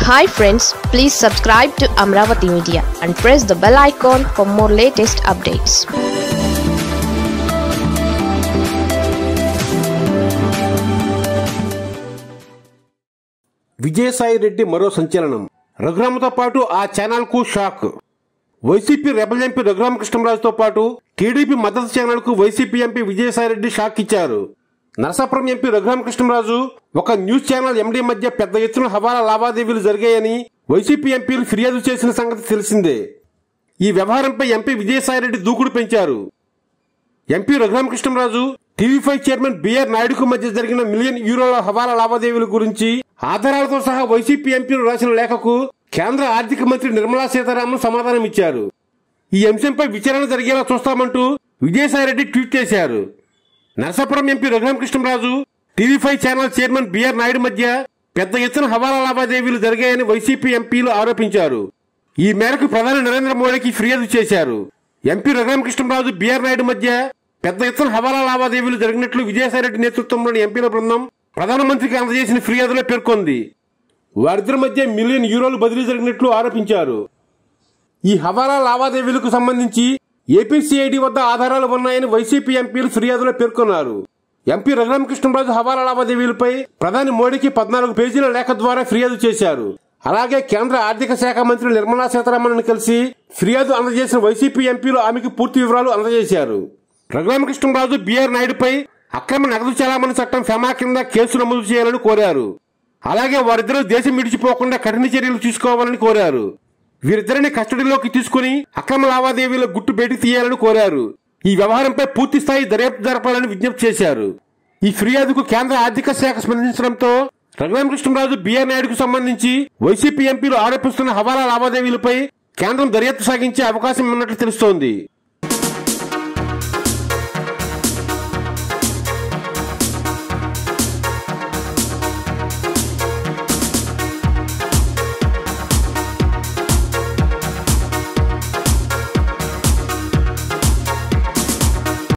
hi friends please subscribe to Amaravati media and press the bell icon for more latest updates Vijayasai Reddy మరో సంచలనం రఘురామతో పాటు ఆ ఛానల్ కు షాక్ వైసీపీ రెబల్ ఎంపీ రఘురామకృష్ణరాజుతో పాటు టీడీపీ మద్దతు ఛానల్ కు YCP MP Vijayasai Reddy shock ఇచ్చారు నరసాపురం ఎంపీ రఘురామకృష్ణరాజు ఒక న్యూస్ ఛానల్ ఎండీ మధ్య పెద్ద ఎత్తున హవాలా లావాదేవీలు జరిగాయని వైసీపీ ఎంపీలు ఫిర్యాదు చేసిన సంగతి తెలిసిందే ఈ వ్యవహారంపై ఎంపీ విజయసాయిరెడ్డి దూకుడు పెంచారు MP Raghurama Krishna Raju TV five chairman BR నాయుడుకు మధ్య జరిగిన మిలియన్ యూరోల హవాలా లావాదేవీల గురించి ఆధారాలతో సహా వైసీపీ ఎంపీలు రాసిన లేఖకు కేంద్ర ఆర్థిక మంత్రి నిర్మలా సీతారామన్ సమాధానం ఇచ్చారు ఈ అంశంపై విచారణ జరిగేలా చూస్తామంటూ విజయసాయిరెడ్డి ట్వీట్ చేశారు Narasapuram MP Raghurama Krishna Raju TV five channel chairman BR Naidu మధ్య పెద్ద ఎత్తున హవాలా లావాదేవీలు జరిగాయని వైసీపీ ఎంపీలు ఆరోపించారు ఈ మేరకు ప్రధాని నరేంద్ర మోడీకి ఫిర్యాదు చేశారు ఎంపీ రఘురామకృష్ణరాజు బిఆర్ నాయుడు మధ్య పెద్ద ఎత్తున హవాలా లావాదేవీలు జరిగినట్లు విజయసాయిరెడ్డి నేతృత్వంలోని ఎంపీల బృందం ప్రధానమంత్రికి అందజేసిన ఫిర్యాదులో పేర్కొంది వారిద్దరి మధ్య మిలియన్ యూరోలు బదిలీ జరిగినట్లు ఆరోపించారు ఈ హవాలా లావాదేవీలకు సంబంధించి ఏపీసీఐడి వద్ద ఆధారాలు ఉన్నాయని వైసీపీ ఎంపీలు ఫిర్యాదులో పేర్కొన్నారు ఎంపీ రఘురామకృష్ణరాజు హవాలా లావాదేవీలపై ప్రధాని మోడీకి పద్నాలుగు పేజీల లేఖ ద్వారా ఫిర్యాదు చేశారు అలాగే కేంద్ర ఆర్థిక శాఖ మంత్రి నిర్మలా సీతారామన్ కలిసి ఫిర్యాదు అందజేసిన వైసీపీ ఎంపీలు ఆమెకు పూర్తి వివరాలు అందజేశారు రఘురామకృష్ణరాజు బిఆర్ నాయుడుపై అక్రమ నగదు చలామణి చట్టం ఫెమా కింద కేసు నమోదు చేయాలని కోరారు అలాగే వారిద్దరూ దేశం విడిచిపోకుండా కఠిన చర్యలు తీసుకోవాలని కోరారు వీరిద్దరిని కస్టడీలోకి తీసుకుని అక్రమ లావాదేవీల గుట్టు బయటికి తీయాలని కోరారు ఈ వ్యవహారంపై పూర్తి స్థాయి దర్యాప్తు జరపాలని విజ్ఞప్తి చేశారు ఈ ఫిర్యాదుకు కేంద్ర ఆర్థిక శాఖ స్పందించడంతో రఘురామకృష్ణరాజు బిఆర్ నాయుడుకు సంబంధించి వైసీపీ ఎంపీలు ఆరోపిస్తున్న హవాలా లావాదేవీలపై కేంద్రం దర్యాప్తు సాగించే అవకాశం ఉన్నట్లు తెలుస్తోంది